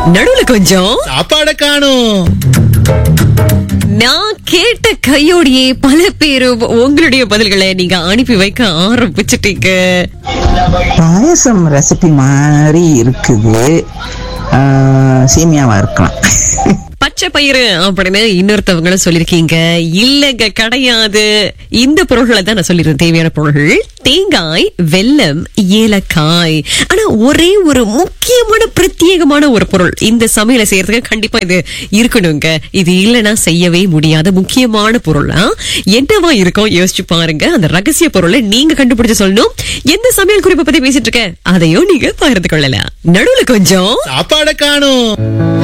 நடுவுல கொஞ்சம் சாப்பாட காணும் நான் கேட்ட கையோடையே பல பேரும் உங்களுடைய பதில்களை நீங்க அனுப்பி வைக்க ஆரம்பிச்சிட்டீங்க பாயசம் ரெசிபி மாதிரி இருக்குது ஆ, சேமியாவா இருக்கலாம் பச்சை பயிறு அப்படின்னு இன்னொருத்தவங்களும் சொல்லிருக்கீங்க இல்லங்க கிடையாது இந்த பொருள்களை தான் நான் சொல்லிருந்தேன் தேவையான பொருள்கள் தேங்காய் வெல்லம் ஏலக்காய் ஆனா ஒரே ஒரு முக்கியமான பிரத்யேகமான ஒரு பொருள் இந்த சமையலை செய்யறதுக்கு கண்டிப்பா இது இருக்கணுங்க இது இல்லைன்னா செய்யவே முடியாத முக்கியமான பொருளா என்னவா இருக்கும் யோசிச்சு பாருங்க அந்த ரகசிய பொருளை நீங்க கண்டுபிடிச்சு சொல்லணும் எந்த சமையல் குறிப்பை பத்தி பேசிட்டு இருக்க அதையும் நீங்க பகிர்ந்து கொள்ளலாம் நடுவுல கொஞ்சம் சாப்பாட காணும்